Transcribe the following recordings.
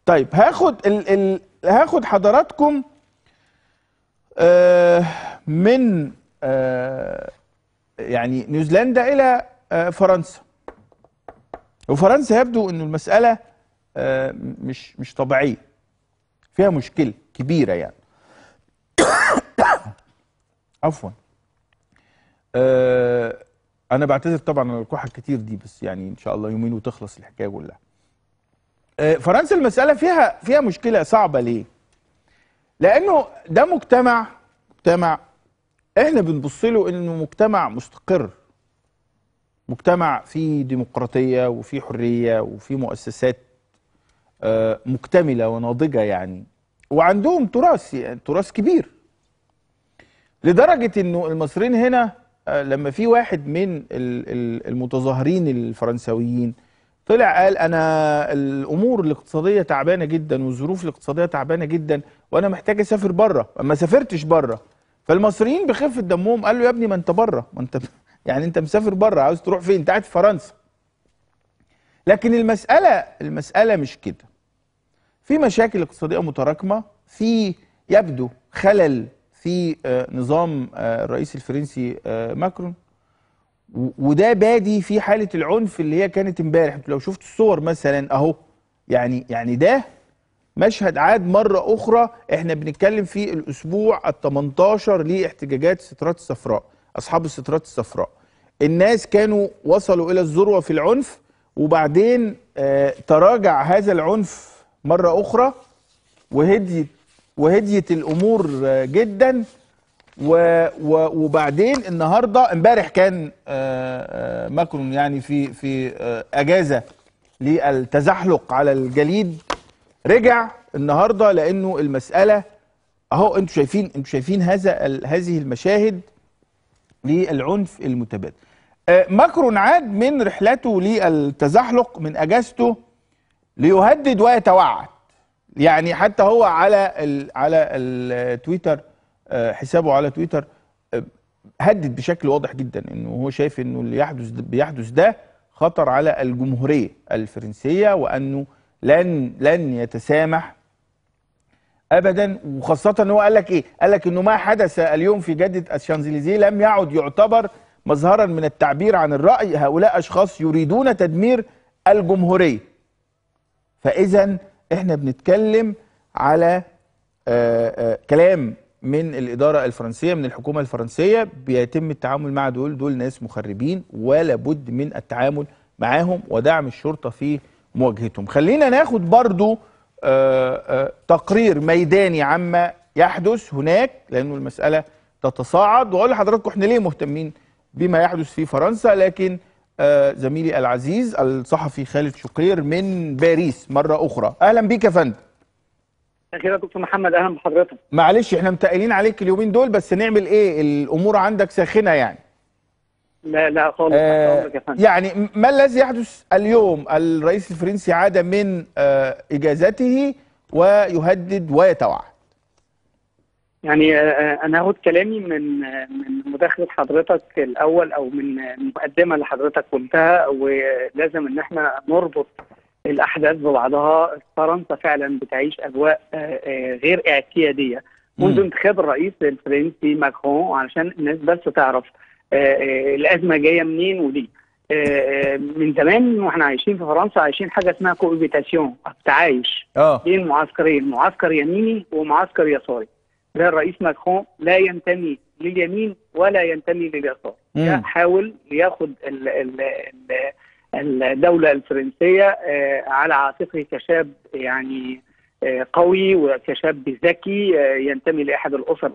طيب هاخد ال ال هاخد حضراتكم آه من آه يعني نيوزيلندا الى آه فرنسا وفرنسا يبدو انه المساله آه مش مش طبيعيه فيها مشكله كبيره يعني عفوا آه انا بعتذر طبعا على الكحه الكتير دي بس يعني ان شاء الله يومين وتخلص الحكايه كلها آه فرنسا المساله فيها فيها مشكله صعبه ليه لانه ده مجتمع مجتمع احنا بنبص له انه مجتمع مستقر مجتمع فيه ديمقراطيه وفيه حريه وفيه مؤسسات آه مكتمله وناضجه يعني وعندهم تراث يعني تراث كبير لدرجه انه المصريين هنا آه لما في واحد من المتظاهرين الفرنسويين طلع قال انا الامور الاقتصاديه تعبانه جدا والظروف الاقتصاديه تعبانه جدا وانا محتاج اسافر بره ما سافرتش بره فالمصريين بخفه دمهم قال له يا ابني ما انت بره ما انت يعني انت مسافر بره عاوز تروح فين انت قاعد في فرنسا لكن المساله المساله مش كده في مشاكل اقتصاديه متراكمه في يبدو خلل في نظام الرئيس الفرنسي ماكرون وده بادي في حاله العنف اللي هي كانت امبارح انتوا لو شفتوا الصور مثلا اهو يعني يعني ده مشهد عاد مره اخرى احنا بنتكلم في الاسبوع ال 18 لاحتجاجات السترات الصفراء اصحاب السترات الصفراء الناس كانوا وصلوا الى الذروه في العنف وبعدين آه تراجع هذا العنف مره اخرى وهديت وهديت الامور آه جدا و وبعدين النهارده امبارح كان آه ماكرون يعني في في اجازه للتزحلق على الجليد رجع النهارده لانه المساله اهو انتوا شايفين انتوا شايفين هذا هذه المشاهد للعنف المتبادل. ماكرون عاد من رحلته للتزحلق من اجازته ليهدد ويتوعد. يعني حتى هو على ال على التويتر حسابه على تويتر هدد بشكل واضح جدا انه هو شايف انه اللي يحدث بيحدث ده خطر على الجمهوريه الفرنسيه وانه لن لن يتسامح ابدا وخاصه ان هو قال لك ايه؟ قال لك انه ما حدث اليوم في جده الشانزليزيه لم يعد يعتبر مظهرا من التعبير عن الراي، هؤلاء اشخاص يريدون تدمير الجمهوريه. فاذا احنا بنتكلم على آآ آآ كلام من الاداره الفرنسيه من الحكومه الفرنسيه بيتم التعامل مع دول دول ناس مخربين ولا بد من التعامل معاهم ودعم الشرطه في مواجهتهم خلينا ناخد برضو آآ آآ تقرير ميداني عما يحدث هناك لانه المساله تتصاعد واقول لحضراتكم احنا ليه مهتمين بما يحدث في فرنسا لكن زميلي العزيز الصحفي خالد شقير من باريس مره اخرى اهلا بيك يا فندم اخيرا يا دكتور محمد اهلا بحضرتك معلش احنا متقلين عليك اليومين دول بس نعمل ايه الامور عندك ساخنه يعني لا لا خالص آه يعني ما الذي يحدث اليوم الرئيس الفرنسي عاد من آه اجازته ويهدد ويتوعد يعني آه انا هاخد كلامي من من مداخله حضرتك الاول او من المقدمه اللي حضرتك قلتها ولازم ان احنا نربط الاحداث ببعضها فرنسا فعلا بتعيش اجواء غير اعتياديه منذ انتخاب الرئيس الفرنسي ماكرون علشان الناس بس تعرف الازمه جايه منين وليه من زمان واحنا عايشين في فرنسا عايشين حاجه اسمها كوبيتاسيون التعايش اه بين معسكرين معسكر يميني ومعسكر يساري ده الرئيس ماكرون لا ينتمي لليمين ولا ينتمي لليسار حاول ياخد ال ال ال الدولة الفرنسية على عاتقه كشاب يعني قوي وكشاب ذكي ينتمي لأحد الأسر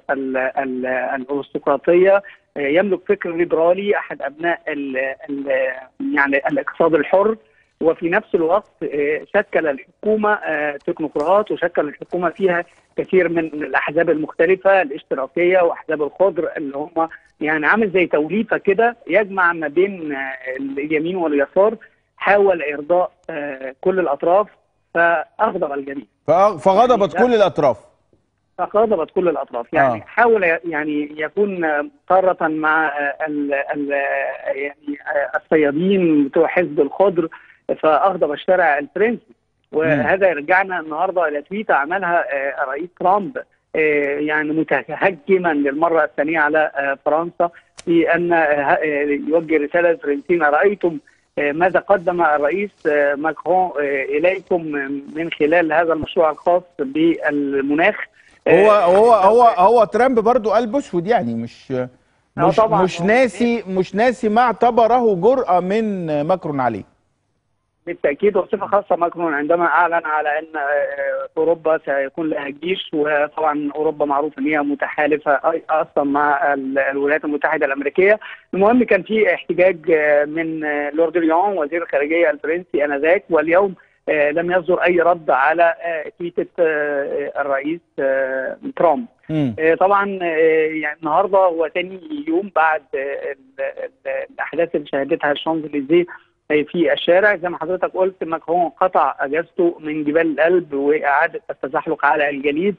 الأرستقراطية يملك فكر ليبرالي أحد أبناء ال ال يعني الاقتصاد الحر وفي نفس الوقت شكل الحكومة تكنوقراط وشكل الحكومة فيها كثير من الأحزاب المختلفة الاشتراكية وأحزاب الخضر اللي هم يعني عامل زي توليفة كده يجمع ما بين اليمين واليسار حاول إرضاء كل الأطراف فأغضب الجميع فغضبت كل الأطراف فغضبت كل الأطراف يعني آه. حاول يعني يكون قارة مع ال ال يعني الصيادين بتوع حزب الخضر فاغضب الشارع الفرنسي وهذا يرجعنا النهارده الى تويته عملها آه، الرئيس ترامب آه، يعني متهجما للمره الثانيه على آه، فرنسا في ان آه، آه، يوجه رساله للفرنسيين رايتم آه، ماذا قدم الرئيس آه، ماكرون آه، اليكم من خلال هذا المشروع الخاص بالمناخ هو آه، هو هو هو ترامب برضو قلب اسود يعني مش مش طبعاً. مش ناسي مش ناسي ما اعتبره جرأة من ماكرون عليه بالتاكيد وبصفه خاصه ماكرون عندما اعلن على ان آه، اوروبا سيكون لها جيش وطبعا اوروبا معروف ان هي متحالفه أي- اصلا مع ال- الولايات المتحده الامريكيه المهم كان في احتجاج آه، من آه، لورد ليون وزير الخارجيه الفرنسي انذاك واليوم آه، لم يصدر اي رد على آه، تويته آه، الرئيس آه، ترامب مم. آه، طبعا آه، يعني النهارده هو تاني يوم بعد آه، ال- ال- الاحداث اللي شهدتها الشانزليزيه آه، في الشارع زي ما حضرتك قلت ماكرون قطع اجازته من جبال الألب واعاده التزحلق على الجليد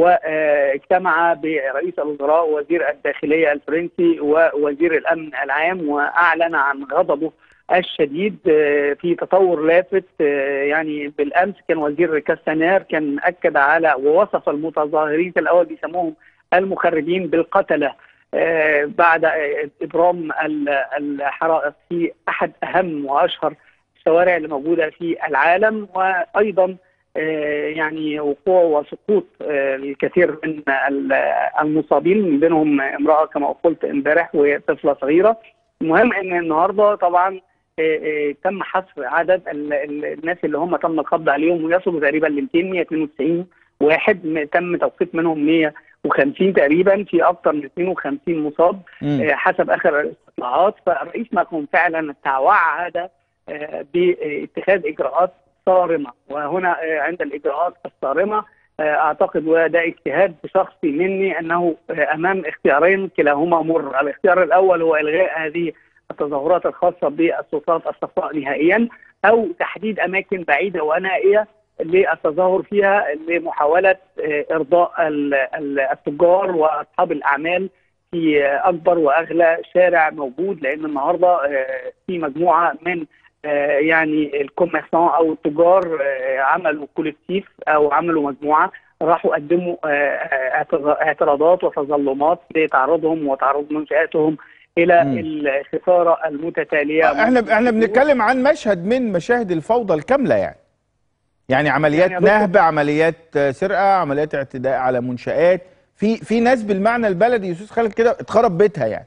واجتمع برئيس الوزراء ووزير الداخليه الفرنسي ووزير الامن العام واعلن عن غضبه الشديد آه، في تطور لافت آه، يعني بالامس كان وزير كاستانير كان اكد على ووصف المتظاهرين في الاول بيسموهم المخربين بالقتله آه، بعد آه، ابرام ال- الحرائق في احد اهم واشهر الشوارع اللي موجوده في العالم وايضا آه، يعني وقوع وسقوط آه، الكثير من ال- المصابين من بينهم امراه كما قلت امبارح وطفله صغيره المهم ان النهارده طبعا آه، آه، تم حصر عدد ال- ال- الناس اللي هم تم القبض عليهم ويصلوا تقريبا ل 200 192 واحد م- تم توقيف منهم 150 تقريبا في اكثر من 52 مصاب مم. آه، حسب اخر الاستطلاعات فالرئيس ماكرون فعلا توعد آه، باتخاذ اجراءات صارمه وهنا آه، عند الاجراءات الصارمه آه، اعتقد وده اجتهاد شخصي مني انه آه، امام اختيارين كلاهما مر، الاختيار الاول هو الغاء هذه التظاهرات الخاصه بالسلطات الصفراء نهائيا او تحديد اماكن بعيده ونائيه للتظاهر فيها لمحاوله آه، ارضاء ال- ال- التجار واصحاب الاعمال في آه، اكبر واغلى شارع موجود لان النهارده آه، في مجموعه من آه، يعني الكوميرسان او التجار آه، عملوا كولكتيف او عملوا مجموعه راحوا قدموا آه، آه، اعتراض- اعتراضات وتظلمات لتعرضهم وتعرض منشاتهم الى مم. الخساره المتتاليه احنا احنا بنتكلم عن مشهد من مشاهد الفوضى الكامله يعني يعني عمليات يعني يا دكتور- نهب عمليات آه، سرقه عمليات اعتداء على منشآت في في ناس بالمعنى البلدي يا استاذ خالد كده اتخرب بيتها يعني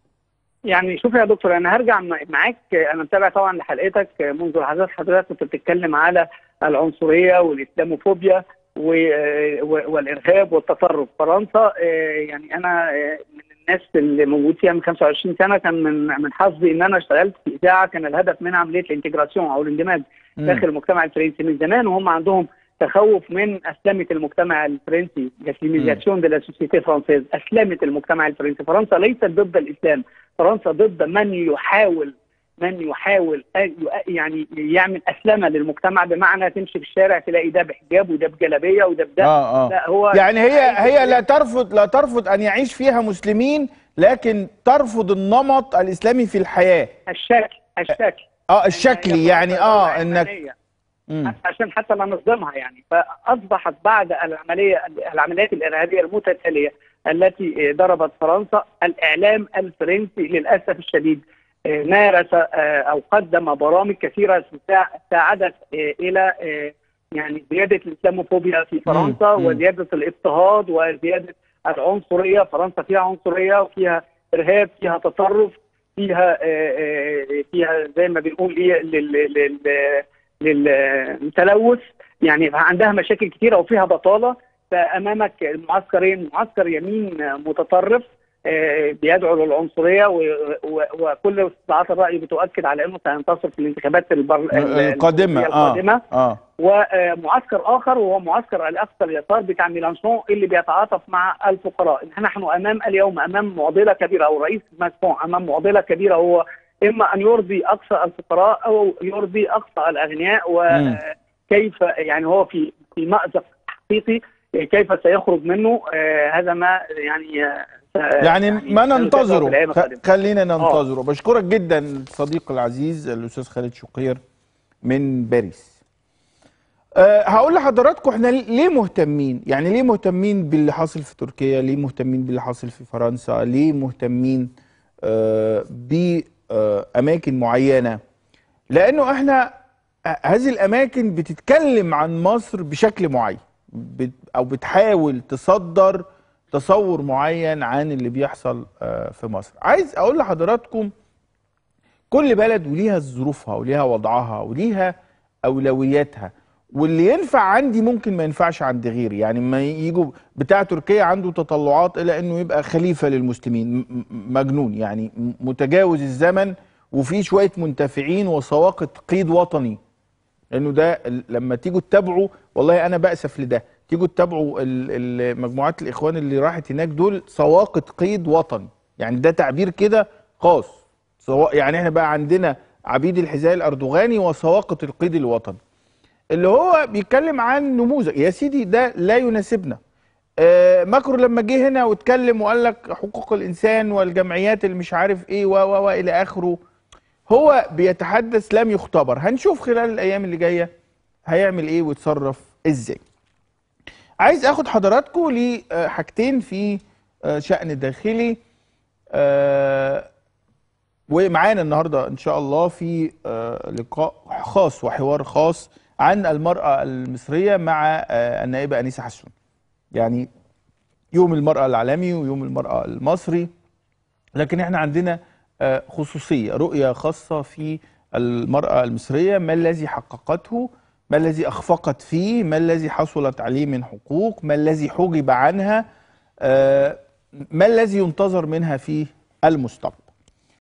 يعني شوف يا دكتور انا هرجع م- معاك انا متابع طبعا لحلقتك منذ لحظات حضرتك كنت بتتكلم على العنصريه والاسلاموفوبيا و- و- والارهاب والتطرف فرنسا آه، يعني انا آه، من الناس اللي موجود فيها من 25 سنه كان من من حظي ان انا اشتغلت في اذاعه كان الهدف منها عمليه الانتجراسيون او الاندماج مم. داخل المجتمع الفرنسي من زمان وهم عندهم تخوف من اسلمه المجتمع الفرنسي لاسلاميزاسيون دي لا سوسيتي فرانسيز اسلمه المجتمع الفرنسي فرنسا ليست ضد الاسلام فرنسا ضد من يحاول من يحاول أن يؤ- يعني يعمل اسلمه للمجتمع بمعنى تمشي في الشارع تلاقي ده بحجاب وده بجلابيه وده بده اه اه لا هو يعني هي هي لا ترفض لا ترفض ان يعيش فيها مسلمين لكن ترفض النمط الاسلامي في الحياه الشكل الشكل اه الشكلي يعني اه انك علمانية. مم. عشان حتى لا نصدمها يعني فاصبحت بعد العمليه العمليات الارهابيه المتتاليه التي ضربت فرنسا الاعلام الفرنسي للاسف الشديد آه، مارس آه، او قدم برامج كثيره سا- ساعدت آه، الى آه، يعني زياده الاسلاموفوبيا في فرنسا مم. وزياده الاضطهاد وزياده العنصريه فرنسا فيها عنصريه وفيها ارهاب فيها تطرف فيها آه، آه، فيها زي ما بنقول ايه لل- لل- للتلوث يعني عندها مشاكل كثيره وفيها بطاله فامامك المعسكرين معسكر يمين متطرف آه، بيدعو للعنصريه و- و- وكل استطلاعات الراي بتؤكد على انه سينتصر في الانتخابات البر... القادمه القادمه اه اه ومعسكر اخر وهو معسكر الاقصى اليسار بتاع ميلانشون اللي بيتعاطف مع الفقراء نحن امام اليوم امام معضله كبيره او رئيس ماكرون امام معضله كبيره هو اما ان يرضي اقصى الفقراء او يرضي اقصى الاغنياء وكيف يعني هو في في مازق حقيقي كيف سيخرج منه آه، هذا ما يعني آه، يعني ما سنتابعه في ننتظره الأيام خ- القادمة. خلينا ننتظره بشكرك جدا صديقي العزيز الاستاذ خالد شقير من باريس أه هقول لحضراتكم احنا ليه مهتمين يعني ليه مهتمين باللي حاصل في تركيا ليه مهتمين باللي حاصل في فرنسا ليه مهتمين أه بأماكن معينة لأنه احنا هذه الأماكن بتتكلم عن مصر بشكل معين بت أو بتحاول تصدر تصور معين عن اللي بيحصل أه في مصر عايز أقول لحضراتكم كل بلد وليها ظروفها وليها وضعها وليها أولوياتها واللي ينفع عندي ممكن ما ينفعش عند غيري يعني ما يجوا بتاع تركيا عنده تطلعات الى انه يبقى خليفه للمسلمين مجنون يعني متجاوز الزمن وفي شويه منتفعين وسواقه قيد وطني لانه ده لما تيجوا تتابعوا والله انا باسف لده تيجوا تتابعوا مجموعات الاخوان اللي راحت هناك دول سواقه قيد وطني يعني ده تعبير كده خاص يعني احنا بقى عندنا عبيد الحذاء الاردوغاني وسواقه القيد الوطني اللي هو بيتكلم عن نموذج يا سيدي ده لا يناسبنا آه ماكرو لما جه هنا واتكلم وقال لك حقوق الانسان والجمعيات اللي مش عارف ايه و و الى اخره هو بيتحدث لم يختبر هنشوف خلال الايام اللي جايه هيعمل ايه ويتصرف ازاي عايز اخد حضراتكم لحاجتين في شأن داخلي آه ومعانا النهارده ان شاء الله في آه لقاء خاص وحوار خاص عن المرأة المصرية مع النائبة أنيسة حسون يعني يوم المرأة العالمي ويوم المرأة المصري لكن احنا عندنا خصوصية رؤية خاصة في المرأة المصرية ما الذي حققته ما الذي أخفقت فيه ما الذي حصلت عليه من حقوق ما الذي حجب عنها ما الذي ينتظر منها في المستقبل